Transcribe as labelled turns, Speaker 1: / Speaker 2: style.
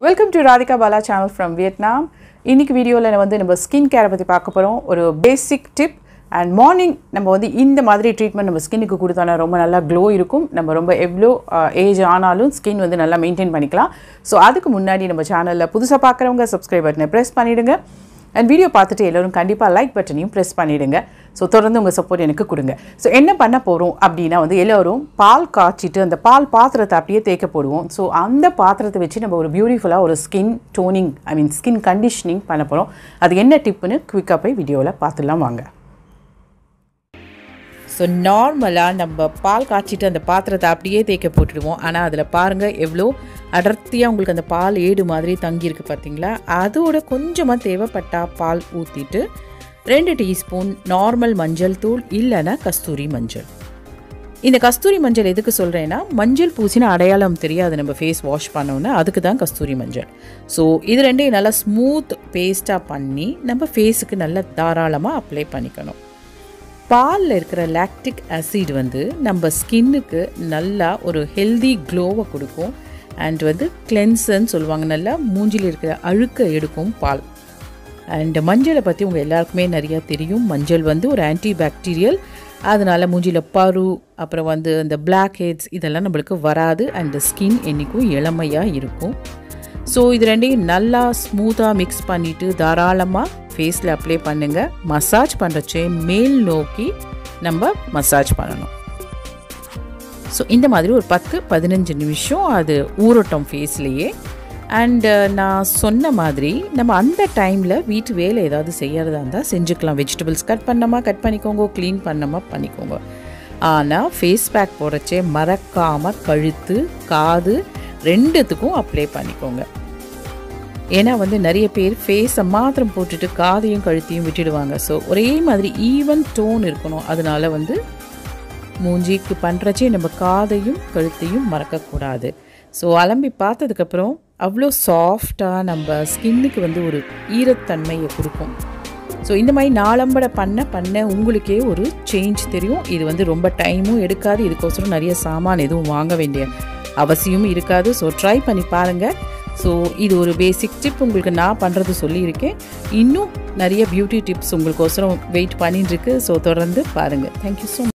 Speaker 1: welcome to Radhika Bala channel from Vietnam இன்னைக்கு வீடியோவில் வந்து நம்ம ஸ்கின் கேரை பற்றி பார்க்க போகிறோம் ஒரு பேசிக் டிப் அண்ட் மார்னிங் நம்ம வந்து இந்த மாதிரி ட்ரீட்மெண்ட் நம்ம ஸ்கின்னுக்கு கொடுத்தோன்னா ரொம்ப நல்லா க்ளோ இருக்கும் நம்ம ரொம்ப எவ்வளோ ஏஜ் ஆனாலும் ஸ்கின் வந்து நல்லா மெயின்டைன் பண்ணிக்கலாம் ஸோ அதுக்கு முன்னாடி நம்ம சேனலில் புதுசாக பார்க்குறவங்க சப்ஸ்கிரைப் பட்டனை ப்ரெஸ் பண்ணிவிடுங்க அண்ட் வீடியோ பார்த்துட்டு எல்லோரும் கண்டிப்பாக லைக் பட்டனையும் ப்ரெஸ் பண்ணிவிடுங்க ஸோ தொடர்ந்து உங்கள் சப்போர்ட் எனக்கு கொடுங்க ஸோ என்ன பண்ண போகிறோம் அப்படின்னா வந்து எல்லோரும் பால் காய்ச்சிட்டு அந்த பால் பாத்திரத்தை அப்படியே தேய்க்க போடுவோம் ஸோ அந்த பாத்திரத்தை வச்சு நம்ம ஒரு பியூட்டிஃபுல்லாக ஒரு skin toning I mean skin conditioning பண்ண போகிறோம் அது என்ன டிப்புன்னு குவிக்காக போய் வீடியோவில் பார்த்துலாம் வாங்க ஸோ நார்மலாக நம்ம பால் காய்ச்சிட்டு அந்த பாத்திரத்தை அப்படியே தேய்க்க போட்டுடுவோம் ஆனால் அதில் பாருங்கள் எவ்வளோ அடர்த்தியாக உங்களுக்கு அந்த பால் ஏடு மாதிரி தங்கியிருக்கு பார்த்தீங்களா அதோட கொஞ்சமாக தேவைப்பட்டா பால் ஊற்றிட்டு ரெண்டு டீஸ்பூன் நார்மல் மஞ்சள் தூள் இல்லைன்னா கஸ்தூரி மஞ்சள் இந்த கஸ்தூரி மஞ்சள் எதுக்கு சொல்கிறேன்னா மஞ்சள் பூசின அடையாளம் தெரியாது நம்ம ஃபேஸ் வாஷ் பண்ணோன்னா அதுக்கு தான் கஸ்தூரி மஞ்சள் ஸோ இது ரெண்டையும் நல்லா ஸ்மூத் பேஸ்ட்டாக பண்ணி நம்ம ஃபேஸுக்கு நல்லா தாராளமாக அப்ளை பண்ணிக்கணும் பாலில் இருக்கிற லாக்டிக் ஆசிட் வந்து நம்ம ஸ்கின்னுக்கு நல்லா ஒரு ஹெல்தி க்ளோவை கொடுக்கும் அண்ட் வந்து கிளென்சர்னு சொல்லுவாங்க நல்லா மூஞ்சில் இருக்கிற அழுக்க எடுக்கும் பால் அண்ட் மஞ்சளை பற்றி உங்கள் எல்லாருக்குமே நிறையா தெரியும் மஞ்சள் வந்து ஒரு ஆன்டி பாக்டீரியல் அதனால் மூஞ்சியில் பரு அப்புறம் வந்து இந்த பிளாக் ஹெட்ஸ் இதெல்லாம் நம்மளுக்கு வராது அண்ட் ஸ்கின் என்றைக்கும் இளமையாக இருக்கும் ஸோ இது ரெண்டையும் நல்லா ஸ்மூத்தாக மிக்ஸ் பண்ணிவிட்டு தாராளமாக ஃபேஸில் அப்ளை பண்ணுங்கள் மசாஜ் பண்ணுறச்சே மேல் நோக்கி நம்ம மசாஜ் பண்ணணும் ஸோ இந்த மாதிரி ஒரு பத்து பதினஞ்சு நிமிஷம் அது ஊறட்டும் ஃபேஸ்லேயே அண்டு நான் சொன்ன மாதிரி நம்ம அந்த டைமில் வீட்டு வேலை ஏதாவது செய்யறதா இருந்தால் செஞ்சுக்கலாம் வெஜிடபிள்ஸ் கட் பண்ணாமா கட் பண்ணிக்கோங்க க்ளீன் பண்ணாமா பண்ணிக்கோங்க ஆனால் ஃபேஸ் பேக் போடுறச்சே மறக்காமல் கழுத்து காது ரெண்டுத்துக்கும் அப்ளை பண்ணிக்கோங்க ஏன்னா வந்து நிறைய பேர் ஃபேஸை மாத்திரம் போட்டுட்டு காதையும் கழுத்தையும் விட்டுடுவாங்க ஸோ ஒரே மாதிரி ஈவன் டோன் இருக்கணும் அதனால வந்து மூஞ்சிக்கு பண்ணுறச்சே நம்ம காதையும் கழுத்தையும் மறக்கக்கூடாது ஸோ அலம்பி பார்த்ததுக்கப்புறம் அவ்வளோ சாஃப்டாக நம்ம ஸ்கின்னுக்கு வந்து ஒரு ஈரத்தன்மையை கொடுக்கும் ஸோ இந்த மாதிரி நாளம்பட பண்ண பண்ண உங்களுக்கே ஒரு சேஞ்ச் தெரியும் இது வந்து ரொம்ப டைமும் எடுக்காது இதுக்கோசரம் நிறைய சாமான் எதுவும் வாங்க வேண்டிய அவசியமும் இருக்காது ஸோ ட்ரை பண்ணி பாருங்கள் ஸோ இது ஒரு பேசிக் டிப் உங்களுக்கு நான் பண்ணுறது சொல்லியிருக்கேன் இன்னும் நிறைய பியூட்டி டிப்ஸ் உங்களுக்கோசரம் வெயிட் பண்ணிட்டு இருக்கு ஸோ தொடர்ந்து பாருங்கள் தேங்க்யூ ஸோ